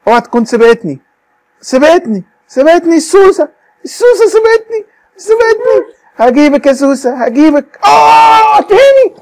اوعى تكون سبقتني سبقتني سبقتني السوسه السوسه سبقتني سبقتني هجيبك يا سوسه هجيبك اه تاني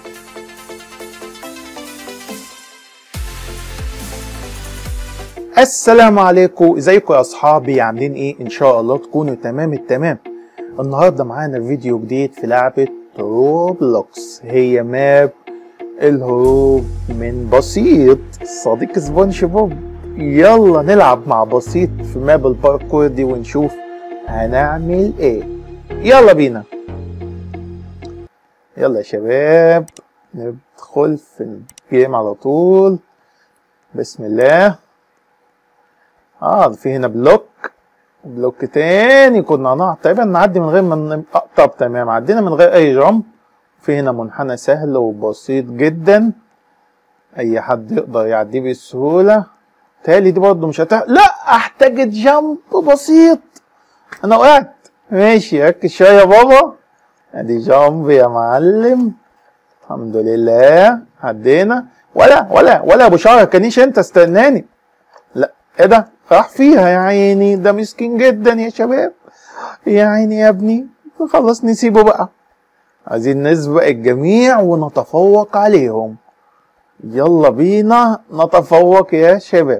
السلام عليكم ازيكم يا اصحابي عاملين ايه ان شاء الله تكونوا تمام التمام النهارده معانا فيديو جديد في لعبه روبلوكس هي ماب الهروب من بسيط صديق سبونج بوب يلا نلعب مع بسيط في ماب الباركور دي ونشوف هنعمل ايه يلا بينا يلا يا شباب ندخل في الجيم على طول بسم الله اه في هنا بلوك بلوك تاني كنا هنقع تقريبا نعدي من غير ما نقطع تمام عدينا من غير اي جامب في هنا منحنى سهل وبسيط جدا اي حد يقدر يعديه بسهولة تالي دي برضه مش هتح... لا احتاج جامب بسيط انا وقعت ماشي ركز شوية يا بابا ادي جامب يا معلم الحمد لله عدينا ولا ولا ولا ابو شعر كانيش انت استناني لا ايه ده راح فيها يا عيني ده مسكين جدا يا شباب يا عيني يا ابني خلاص نسيبه بقى عايزين نسبق الجميع ونتفوق عليهم يلا بينا نتفوق يا شباب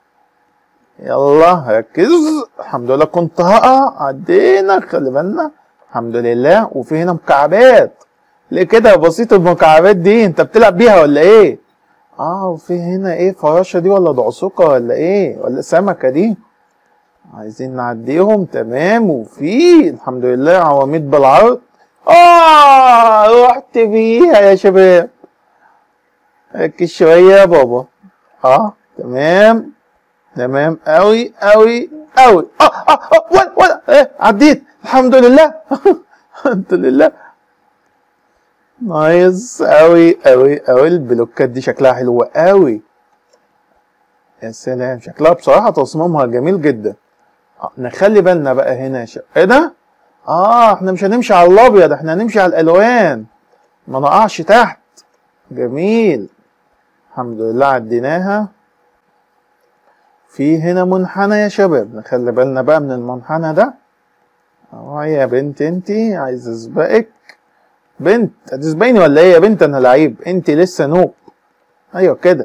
يلا ركز الحمد لله كنت هقع عدينا خلي بالنا الحمد لله وفي هنا مكعبات ليه كده بسيط المكعبات دي انت بتلعب بيها ولا ايه اه وفي هنا ايه فراشة دي ولا دعسوقة ولا ايه ولا سمكة دي عايزين نعديهم تمام وفي الحمد لله عواميد بالعرض اه رحت بيها يا شباب ركز شوية يا بابا اه تمام تمام اوي اوي اوي اه اه اه ولا ولا ايه عديت الحمد لله الحمد لله نايس اوي اوي اوي البلوكات دي شكلها حلو اوي يا سلام شكلها بصراحة تصميمها جميل جدا آه، نخلي بالنا بقى هنا يا شباب ايه ده؟ اه احنا مش هنمشي على الابيض احنا هنمشي على الالوان ما نقعش تحت جميل الحمد لله عديناها في هنا منحنى يا شباب نخلي بالنا بقى من المنحنى ده اه يا بنت انتي عايز اسبقك بنت هتسبقيني ولا ايه يا بنت انا لعيب انت لسه نوب ايوه كده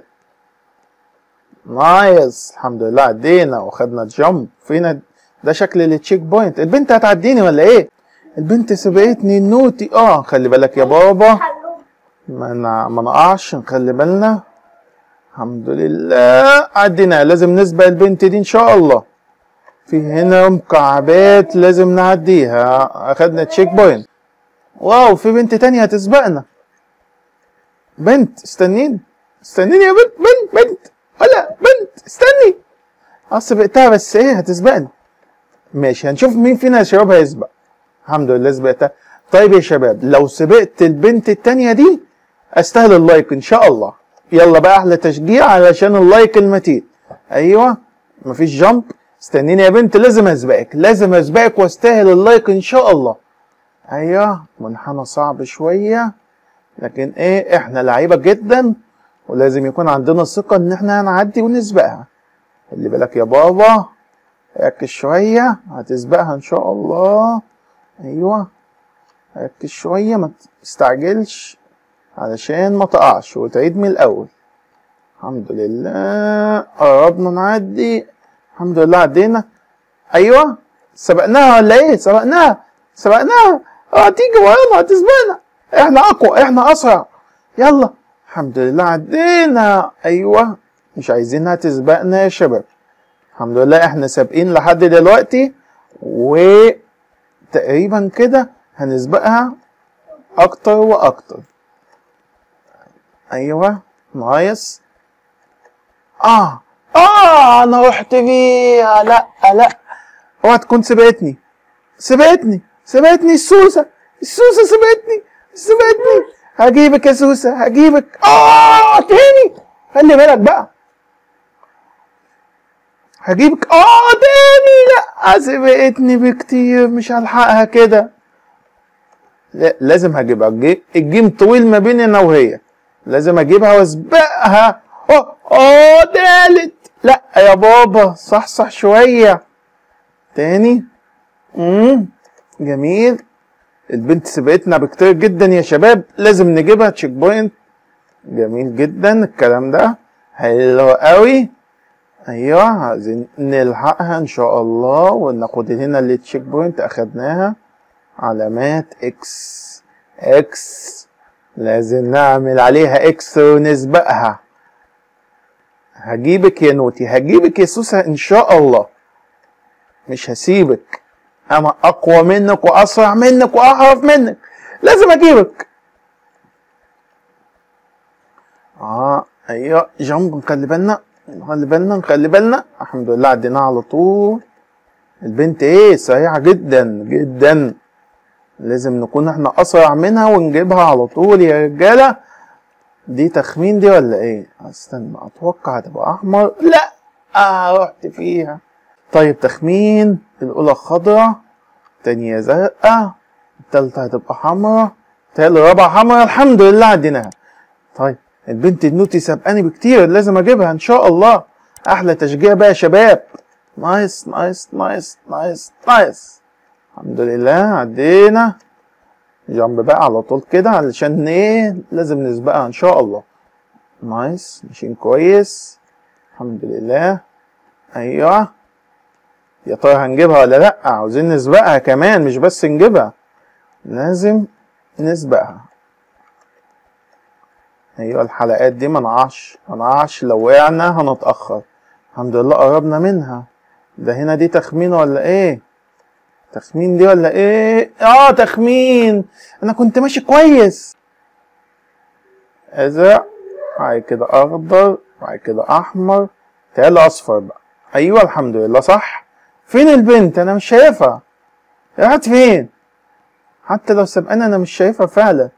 نايس الحمد لله عدينا واخدنا جامب فينا ده شكل التشيك بوينت البنت هتعديني ولا ايه البنت سبقتني النوتي اه خلي بالك يا بابا ما ن- ما نقعش نخلي بالنا الحمد لله عدينا لازم نسبق البنت دي ان شاء الله في هنا مكعبات لازم نعديها اخدنا تشيك بوينت واو في بنت تانية هتسبقنا بنت استنيني استنيني يا بنت بنت بنت ولا بنت استني اه سبقتها بس ايه هتسبقني ماشي هنشوف مين فينا يا شباب هيسبق الحمد لله سبقتها طيب يا شباب لو سبقت البنت التانية دي استاهل اللايك ان شاء الله يلا بقى احلى تشجيع علشان اللايك المتين ايوه مفيش جامب استنيني يا بنت لازم اسبقك لازم اسبقك واستاهل اللايك ان شاء الله ايوه منحنى صعب شويه لكن ايه احنا لعيبه جدا ولازم يكون عندنا ثقه ان احنا هنعدي ونسبقها خلي بالك يا بابا ركز شويه هتسبقها ان شاء الله ايوه ركز شويه ما تستعجلش علشان ما تقعش وتعيد من الاول الحمد لله قربنا نعدي الحمد لله عدينا ايوه سبقناها ولا ايه سبقناها سبقناها اه تيجي ورانا هتسبقنا احنا اقوى احنا اسرع يلا الحمد لله عدينا ايوه مش عايزينها تسبقنا يا شباب الحمد لله احنا سابقين لحد دلوقتي وتقريبا كده هنسبقها اكتر واكتر ايوه نايس اه اه انا رحت بيها لا لا اوعى تكون سبقتني سبقتني سبقتني السوسه السوسه سبقتني سبقتني هجيبك يا سوسه هجيبك اه تاني خلي بالك بقى هجيبك اه تاني لا سبقتني بكتير مش هلحقها كده لا لازم هجيبها الجي- الجيم طويل ما بيني انا وهي لازم اجيبها واسبقها اه اه تالت لا يا بابا صح صح شوية تاني امم جميل البنت سبقتنا بكتير جدا يا شباب لازم نجيبها تشيك بوينت جميل جدا الكلام ده حلو قوي ايوه عايزين نلحقها ان شاء الله وناخد هنا التشيك بوينت اخدناها علامات اكس اكس لازم نعمل عليها اكس ونسبقها هجيبك يا نوتي هجيبك يا سوسة ان شاء الله مش هسيبك انا اقوى منك واسرع منك واحرف منك لازم اجيبك اه ايوه جنب نخلي بالنا نخلي بالنا نخلي بالنا الحمد لله عديناها على طول البنت ايه سريعة جدا جدا لازم نكون احنا اسرع منها ونجيبها على طول يا رجالة دي تخمين دي ولا ايه استنى اتوقع هتبقى احمر لا اه رحت فيها طيب تخمين الاولى خضرا التانية زرقاء التالتة هتبقى حمرا التالتة الرابعة حمرا الحمد لله عديناها طيب البنت النوتي سابقاني بكتير لازم اجيبها ان شاء الله احلى تشجيع بقى يا شباب نايس نايس نايس نايس نايس الحمد لله عدينا جنب بقى على طول كده علشان ايه لازم نسبقها ان شاء الله نايس ماشيين كويس الحمد لله ايوه يا ترى هنجيبها ولا لا عاوزين نسبقها كمان مش بس نجيبها لازم نسبقها ايوه الحلقات دي منعش منعش لو وقعنا هنتأخر الحمد لله قربنا منها ده هنا دي تخمين ولا ايه تخمين دي ولا ايه اه تخمين انا كنت ماشي كويس ازرق بعد كده اخضر بعد كده احمر تالي اصفر بقى ايوه الحمد لله صح فين البنت انا مش شايفها راحت فين حتى لو سبقاني انا مش شايفها فعلا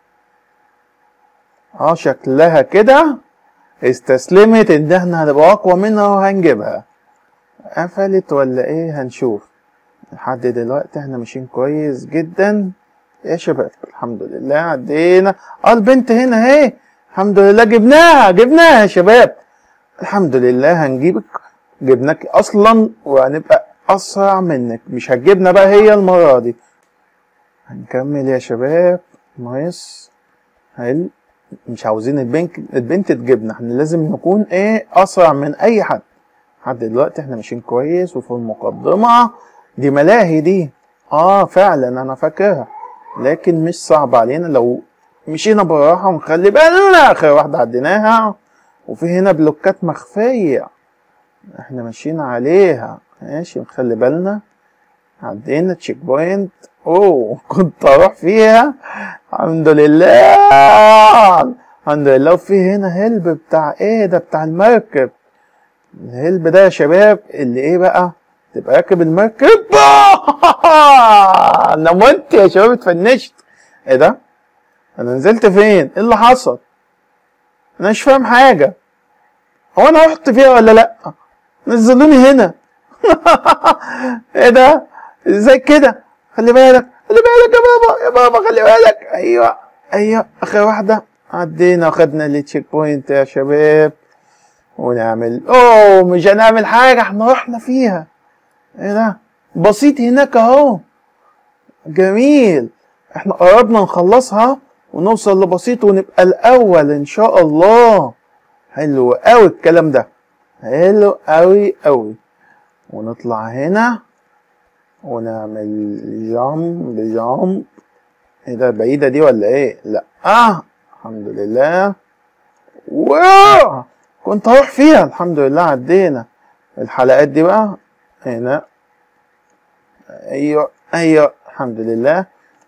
اه شكلها كده استسلمت ان احنا هنبقى اقوى منها وهنجيبها قفلت ولا ايه هنشوف لحد دلوقتي احنا ماشيين كويس جدا يا شباب الحمد لله عدينا اه البنت هنا اهي الحمد لله جبناها جبناها يا شباب الحمد لله هنجيبك جبناك اصلا وهنبقى اسرع منك مش هتجيبنا بقى هي المره دي هنكمل يا شباب نايس حلو مش عاوزين البنك البنت تجيبنا احنا لازم نكون ايه اسرع من اي حد لحد دلوقتي احنا ماشيين كويس وفي المقدمه دي ملاهي دي اه فعلا انا فاكرها لكن مش صعب علينا لو مشينا بالراحة ونخلي بالنا اخر واحدة عديناها وفي هنا بلوكات مخفية احنا ماشيين عليها ماشي نخلي بالنا عدينا تشيك بوينت اوه كنت اروح فيها الحمد لله الحمد لله وفي هنا هلب بتاع ايه ده بتاع المركب الهلب ده يا شباب اللي ايه بقى تبقى راكب المركب انا مت يا شباب اتفنشت ايه ده انا نزلت فين ايه اللي حصل انا مش فاهم حاجه هو انا رحت فيها ولا لا نزلوني هنا ايه ده ازاي كده خلي بالك خلي بالك يا بابا يا بابا خلي بالك ايوه ايوه اخر واحده عدينا وخدنا التشيك بوينت يا شباب ونعمل اوه مش هنعمل حاجه احنا رحنا فيها ايه ده بسيط هناك اهو جميل احنا قربنا نخلصها ونوصل لبسيط ونبقى الاول ان شاء الله حلو قوي الكلام ده حلو قوي قوي ونطلع هنا ونعمل جامب جامب ايه ده بعيدة دي ولا ايه لا اه الحمد لله واو كنت هروح فيها الحمد لله عدينا الحلقات دي بقى هنا ايوه ايوه الحمد لله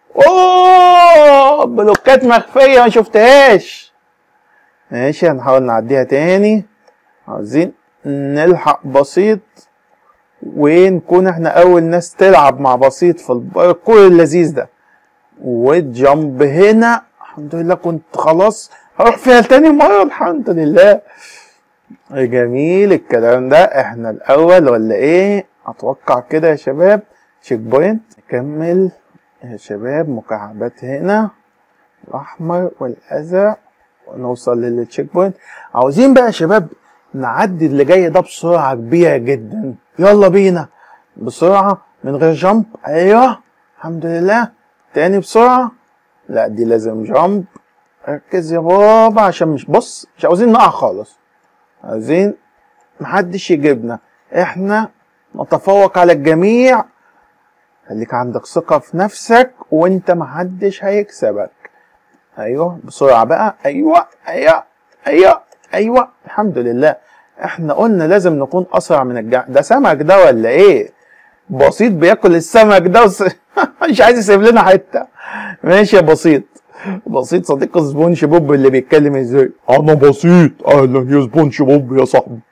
اوه بلوكات مخفية ما شفتهاش ماشي هنحاول نعديها تاني عايزين نلحق بسيط ونكون احنا اول ناس تلعب مع بسيط في الباركور اللذيذ ده وجنب هنا الحمد لله كنت خلاص هروح فيها تاني مرة الحمد لله جميل الكلام ده احنا الاول ولا ايه اتوقع كده يا شباب تشيك بوينت نكمل يا شباب مكعبات هنا الاحمر والازرق ونوصل للتشيك بوينت عاوزين بقى يا شباب نعدي اللي جاي ده بسرعة كبيرة جدا يلا بينا بسرعة من غير جامب ايوه الحمد لله تاني بسرعة لا دي لازم جامب ركز يا بابا عشان مش بص مش عاوزين نقع خالص عايزين محدش يجيبنا احنا نتفوق على الجميع خليك عندك ثقة في نفسك وانت محدش هيكسبك ايوه بسرعة بقى ايوه ايوه ايوه ايوه الحمد لله احنا قلنا لازم نكون اسرع من الجع ده سمك ده ولا ايه بسيط بياكل السمك ده وس... مش عايز يسيب لنا حته ماشي يا بسيط بسيط صديق سبونج بوب اللي بيتكلم ازاي انا بسيط اهلا يا سبونج بوب يا صاحبي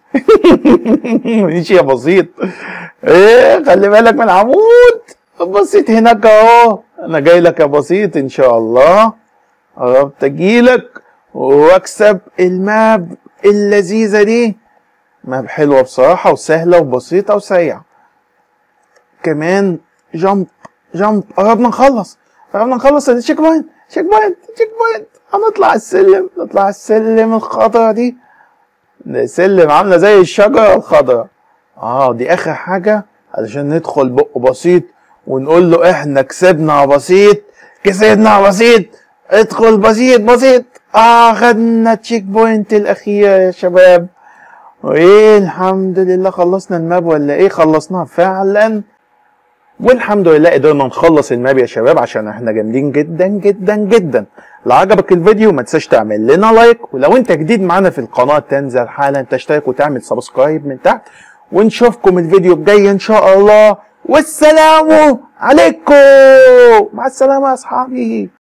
ماشي يا بسيط ايه خلي بالك من العمود بسيط هناك اهو انا جاي لك يا بسيط ان شاء الله قربت اجيلك واكسب الماب اللذيذه دي ماب حلوه بصراحه وسهله وبسيطه وسريعه كمان جامب جامب قربنا نخلص قربنا نخلص التشيك بوينت تشيك بوينت تشيك بوينت هنطلع السلم نطلع السلم الخضرا دي ده سلم عامله زي الشجره الخضراء اه دي اخر حاجه علشان ندخل بق بسيط ونقول له احنا كسبنا يا بسيط كسبنا يا بسيط ادخل بسيط بسيط اه خدنا التشيك بوينت الاخيره يا شباب وايه الحمد لله خلصنا الماب ولا ايه خلصناها فعلا والحمد لله قدرنا نخلص الماب يا شباب عشان احنا جامدين جدا جدا جدا لو عجبك الفيديو ما تنساش تعمل لنا لايك ولو انت جديد معانا في القناه تنزل حالا تشترك وتعمل سبسكرايب من تحت ونشوفكم الفيديو الجاي ان شاء الله والسلام عليكم مع السلامه يا اصحابي